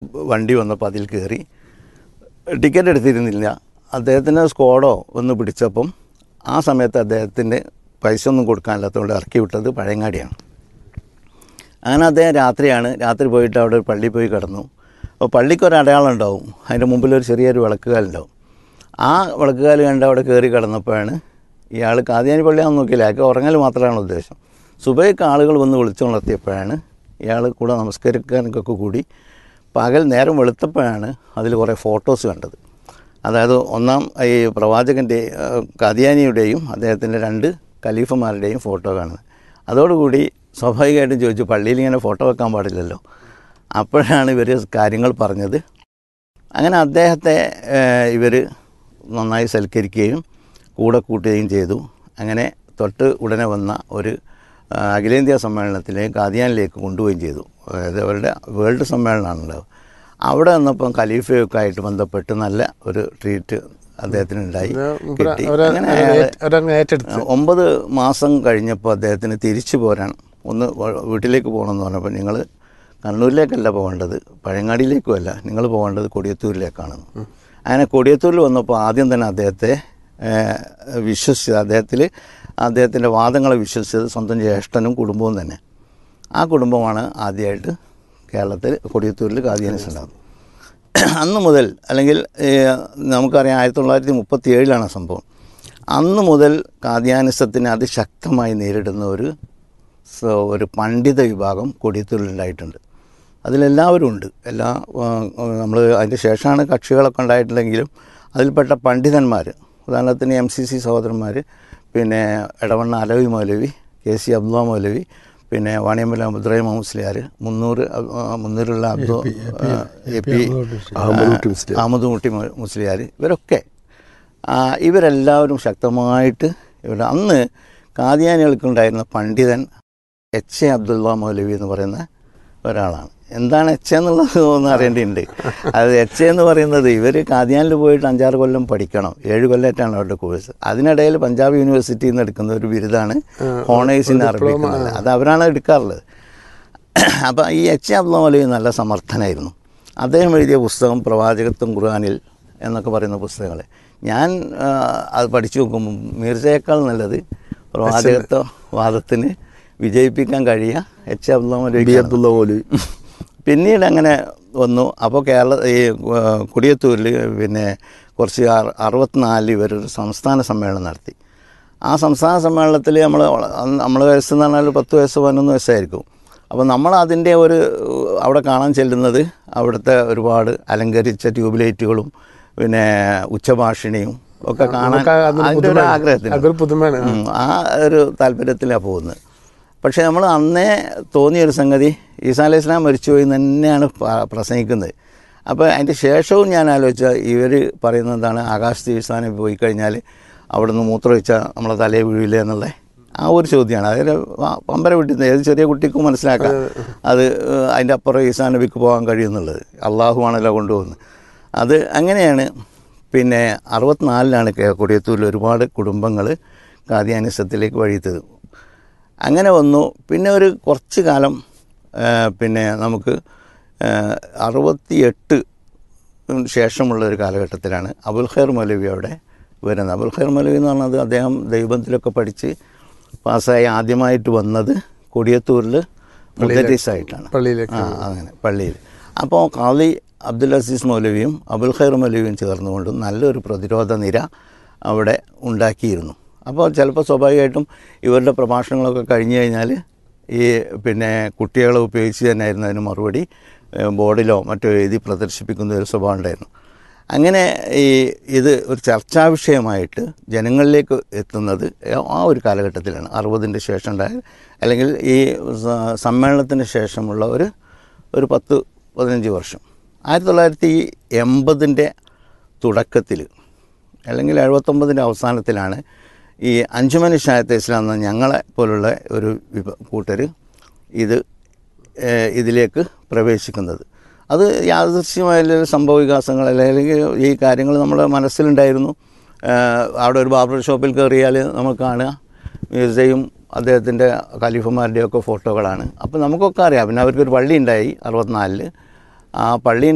വണ്ടി വന്നപ്പോൾ അതിൽ കയറി ടിക്കറ്റ് എടുത്തിരുന്നില്ല അദ്ദേഹത്തിന് സ്ക്വാഡോ ഒന്ന് പിടിച്ചപ്പം ആ സമയത്ത് അദ്ദേഹത്തിന് പൈസ ഒന്നും കൊടുക്കാനില്ലാത്തതുകൊണ്ട് ഇറക്കി വിട്ടത് പഴയങ്ങാടിയാണ് അങ്ങനെ അദ്ദേഹം രാത്രിയാണ് രാത്രി പോയിട്ട് അവിടെ ഒരു പള്ളിയിൽ പോയി കിടന്നു അപ്പോൾ പള്ളിക്ക് ഒരു അടയാളം ഉണ്ടാവും അതിൻ്റെ മുമ്പിൽ ഒരു ചെറിയൊരു വിളക്കുകാലുണ്ടാവും ആ വിളക്കുകാൽ കണ്ട് അവിടെ കയറി കിടന്നപ്പോഴാണ് ഇയാൾ കാതിയാനി പള്ളിയാണെന്ന് നോക്കിയില്ല അയാൾക്ക് ഉറങ്ങൽ മാത്രമാണ് ഉദ്ദേശം സുബൈക്ക് ആളുകൾ വന്ന് വിളിച്ചുണർത്തിയപ്പോഴാണ് ഇയാൾ കൂടെ നമസ്കരിക്കാനൊക്കെ കൂടി പകൽ നേരം വെളുത്തപ്പോഴാണ് അതിൽ കുറേ ഫോട്ടോസ് കണ്ടത് അതായത് ഒന്നാം ഈ പ്രവാചകൻ്റെ കാദിയാനിയുടെയും അദ്ദേഹത്തിൻ്റെ രണ്ട് ഖലീഫമാരുടെയും ഫോട്ടോ കാണുന്നത് അതോടുകൂടി സ്വാഭാവികമായിട്ടും ചോദിച്ചു പള്ളിയിൽ ഇങ്ങനെ ഫോട്ടോ വെക്കാൻ പാടില്ലല്ലോ അപ്പോഴാണ് ഇവർ കാര്യങ്ങൾ പറഞ്ഞത് അങ്ങനെ അദ്ദേഹത്തെ ഇവർ നന്നായി സൽക്കരിക്കുകയും കൂടെ കൂട്ടുകയും ചെയ്തു അങ്ങനെ തൊട്ട് ഉടനെ വന്ന ഒരു ആ, അഖിലേന്ത്യാ സമ്മേളനത്തിലെ കാദിയാനിലേക്ക് കൊണ്ടുപോവുകയും ചെയ്തു അതായത് അവരുടെ വേൾഡ് സമ്മേളനമാണല്ലോ അവിടെ വന്നപ്പം ഖലീഫയൊക്കെ ആയിട്ട് ബന്ധപ്പെട്ട് നല്ല ഒരു ട്രീറ്റ് അദ്ദേഹത്തിന് ഉണ്ടായി കിട്ടി അങ്ങനെ അയാളെ അവരങ്ങ് ഏറ്റെടുത്ത് ഒമ്പത് മാസം കഴിഞ്ഞപ്പോൾ അദ്ദേഹത്തിന് തിരിച്ചു പോരാൻ ഒന്ന് വ- വീട്ടിലേക്ക് പോകണമെന്ന് പറഞ്ഞപ്പോൾ നിങ്ങൾ കണ്ണൂരിലേക്കല്ല പോകേണ്ടത് പഴയങ്ങാടിയിലേക്കുമല്ല നിങ്ങൾ പോകേണ്ടത് കൊടിയത്തൂരിലേക്കാണ് അങ്ങനെ കൊടിയത്തൂരിൽ വന്നപ്പോൾ ആദ്യം തന്നെ അദ്ദേഹത്തെ ഏഹ്, വിശ്വസിച്ചത് അദ്ദേഹത്തിൽ അദ്ദേഹത്തിൻ്റെ വാദങ്ങളെ വിശ്വസിച്ചത് സ്വന്തം ജ്യേഷ്ഠനും കുടുംബവും തന്നെ ആ കുടുംബമാണ് ആദ്യമായിട്ട് കേരളത്തിൽ കൊടിയത്തൂരിൽ കാദിയാനിസ് ഉണ്ടാകുന്നത് അന്ന് മുതൽ അല്ലെങ്കിൽ ഏഹ്, നമുക്കറിയാം ആയിരത്തി തൊള്ളായിരത്തി മുപ്പത്തി ഏഴിലാണ് സംഭവം അന്ന് മുതൽ കാദ്യാനിസത്തിനെ അതിശക്തമായി നേരിടുന്ന ഒരു സ- ഒരു പണ്ഡിത വിഭാഗം കൊടിയത്തൂരിലുണ്ടായിട്ടുണ്ട് അതിലെല്ലാവരും ഉണ്ട് എല്ലാ നമ്മൾ അതിൻ്റെ ശേഷമാണ് കക്ഷികളൊക്കെ ഉണ്ടായിട്ടുണ്ടെങ്കിലും അതിൽപ്പെട്ട പണ്ഡിതന്മാർ ഉദാഹരണത്തിന് എം സി സി സഹോദരന്മാർ പിന്നെ എടവണ്ണ അലവി മൗലവി കെ സി അബ്ദുള്ള മൗലവി പിന്നെ വാണിയമ്പല മുദ്രൈ മുസ്ലിയാർ മുന്നൂറ് അബ്- ആ, മുന്നൂറുള്ള അബ്ദു എ പി അഹമ്മദ് മുട്ടി മു- മുസ്ലിയാർ ഇവരൊക്കെ ആ, ഇവരെല്ലാവരും ശക്തമായിട്ട് ഇവിടെ അന്ന് കാദിയാനികൾക്കുണ്ടായിരുന്ന പണ്ഡിതൻ എച്ച് എ അബ്ദുള്ള മൗലവി എന്ന് പറയുന്ന ഒരാളാണ് എന്താണ് എച്ച് എന്നുള്ളത് ഒന്ന് അറിയേണ്ടിയുണ്ട് അത് എച്ച് എന്ന് പറയുന്നത് ഇവർ കാദിയാനിൽ പോയിട്ട് അഞ്ചാറ് കൊല്ലം പഠിക്കണം ഏഴ് കൊല്ലമായിട്ടാണ് അവരുടെ കോഴ്സ് അതിനിടയിൽ പഞ്ചാബ് യൂണിവേഴ്സിറ്റിയിൽ നിന്ന് എടുക്കുന്ന ഒരു ബിരുദാണ് ഹോണേഴ്സ് ഇൻ അറബിക് എന്നുള്ളത്. അത് അവരാണ് എടുക്കാറുള്ളത് അപ്പോൾ ഈ എച്ച് എ അബ്ദുള്ള മൗലവി നല്ല സമർത്ഥനായിരുന്നു അദ്ദേഹം എഴുതിയ പുസ്തകം പ്രവാചകത്വം ഖുർആാനിൽ എന്നൊക്കെ പറയുന്ന പുസ്തകങ്ങൾ ഞാൻ ആ, അത് പഠിച്ചു നോക്കുമ്പോൾ മീർജയേക്കാൾ നല്ലത് പ്രവാചകത്വ വാദത്തിന് വിജയിപ്പിക്കാൻ കഴിയുക H A Abdulla B Maulavi Abdulla Maulavi പിന്നീട് അങ്ങനെ വന്നു അപ്പോൾ കേരള ഈ ആ, കൊടിയത്തൂരിൽ പിന്നെ കുറച്ച് അറു- അറുപത്തിനാലിൽ ഇവരൊരു സംസ്ഥാന സമ്മേളനം നടത്തി ആ സംസ്ഥാന സമ്മേളനത്തിൽ നമ്മൾ നമ്മൾ വയസ്സ് എന്ന് പറഞ്ഞാൽ പത്ത് വയസ്സ് പതിനൊന്ന് വയസ്സായിരിക്കും അപ്പോൾ നമ്മൾ അതിൻ്റെ ഒരു അവിടെ കാണാൻ ചെല്ലുന്നത് അവിടുത്തെ ഒരുപാട് അലങ്കരിച്ച ട്യൂബ് ലൈറ്റുകളും പിന്നെ ഉച്ചഭാഷിണിയും ഒക്കെ കാണാൻ നമുക്ക് അതൊരു അതിൻ്റെ ഒരു പുതുമയാണ്. ആഗ്രഹത്തിന് അതൊരു പുതുമയാണ് ഉം, ആ ഒരു താല്പര്യത്തിലാണ് പോകുന്നത് പക്ഷേ നമ്മൾ അന്നേ തോന്നിയൊരു സംഗതി ഈസാ അലൈഹി ഇസ്ലാം മരിച്ചുപോയി എന്ന് തന്നെയാണ് പ- പ്രസംഗിക്കുന്നത് അപ്പോൾ അതിൻ്റെ ശേഷവും ഞാൻ ആലോചിച്ച ഇവർ പറയുന്നത് എന്താണ് ആകാശത്ത് ഈസാനെ പോയി കഴിഞ്ഞാൽ അവിടെ നിന്ന് മൂത്രമൊഴിച്ചാൽ നമ്മളെ തലയെ വീഴില്ല എന്നുള്ള ആ ഒരു ചോദ്യമാണ് അതായത് വ- പമ്പര വിട്ടുന്ന ഏത് ചെറിയ കുട്ടിക്കും മനസ്സിലാക്കാം അത് ഏഹ്, അതിൻ്റെ അപ്പുറം ഈസാ നബിക്ക് പോകാൻ കഴിയുമെന്നുള്ളത് അള്ളാഹു ആണല്ലോ കൊണ്ടുപോകുന്നത് അത് അങ്ങനെയാണ് പിന്നെ അറുപത്തിനാലിലാണ് കേ- കൊടിയത്തൂരിൽ ഒരുപാട് കുടുംബങ്ങൾ കാദ്യാനിസത്തിലേക്ക് വഴിയെത്തത് അങ്ങനെ വന്നു പിന്നെ ഒരു കുറച്ച് കാലം ആ, പിന്നെ നമുക്ക് അറുപത്തിയെട്ട് ശേഷമുള്ള ഒരു കാലഘട്ടത്തിലാണ് അബുൽ ഖൈർ മൗലവി അവിടെ വരുന്നത് അബുൽ ഖൈർ മൗലവി എന്ന് പറഞ്ഞത് അദ്ദേഹം ദൈവബന്ധത്തിലൊക്കെ പഠിച്ച് പാസ്സായി ആദ്യമായിട്ട് വന്നത് കൊടിയത്തൂരിൽ മുദ്രീസായിട്ടാണ് പള്ളിയിലേക്ക് ആ അങ്ങനെ പള്ളിയിൽ അപ്പോൾ ഖാദി അബ്ദുൽ അസീസ് മൗലവിയും അബുൽ ഖൈർ മൗലവിയും ചേർന്നുകൊണ്ട് നല്ലൊരു പ്രതിരോധ നിര അവിടെ ഉണ്ടാക്കിയിരുന്നു അപ്പോൾ ചിലപ്പോൾ സ്വാഭാവികമായിട്ടും ഇവരുടെ പ്രഭാഷണങ്ങളൊക്കെ കഴിഞ്ഞു കഴിഞ്ഞാൽ ഈ പിന്നെ കുട്ടികളെ ഉപയോഗിച്ച് തന്നെയായിരുന്നു അതിന് മറുപടി ഏഹ്, ബോർഡിലോ മറ്റോ എഴുതി പ്രദർശിപ്പിക്കുന്ന ഒരു സ്വഭാവം ഉണ്ടായിരുന്നു അങ്ങനെ ഈ ഇത് ഒരു ചർച്ചാ വിഷയമായിട്ട് ജനങ്ങളിലേക്ക് എത്തുന്നത് ആ ഒരു കാലഘട്ടത്തിലാണ് അറുപതിൻ്റെ ശേഷം ഉണ്ടായത് അല്ലെങ്കിൽ ഈ സ- സമ്മേളനത്തിന് ശേഷമുള്ള ഒരു ഒരു പത്ത് പതിനഞ്ച് വർഷം ആയിരത്തി തൊള്ളായിരത്തി എൺപതിൻ്റെ തുടക്കത്തിൽ അല്ലെങ്കിൽ എഴുപത്തൊമ്പതിൻ്റെ അവസാനത്തിലാണ് ഈ അഞ്ചുമനി ഷായത്തെ ഇസ്ലാം എന്ന ഞങ്ങളെ പോലുള്ള ഒരു വിഭ കൂട്ടർ ഇത് ഏഹ്, ഇതിലേക്ക് പ്രവേശിക്കുന്നത് അത് യാദൃശ്യമായ സംഭവ വികാസങ്ങൾ അല്ലെങ്കിൽ ഈ കാര്യങ്ങൾ നമ്മുടെ മനസ്സിലുണ്ടായിരുന്നു ഏഹ്, അവിടെ ഒരു ബാർബർ ഷോപ്പിൽ കയറിയാൽ നമുക്ക് കാണുക മിർസയും അദ്ദേഹത്തിൻ്റെ ഖലീഫമാരുടെയൊക്കെ ഫോട്ടോകളാണ് അപ്പോൾ നമുക്കൊക്കെ അറിയാം പിന്നെ അവർക്കൊരു പള്ളി ഉണ്ടായി അറുപത്തിനാലിൽ ആ പള്ളി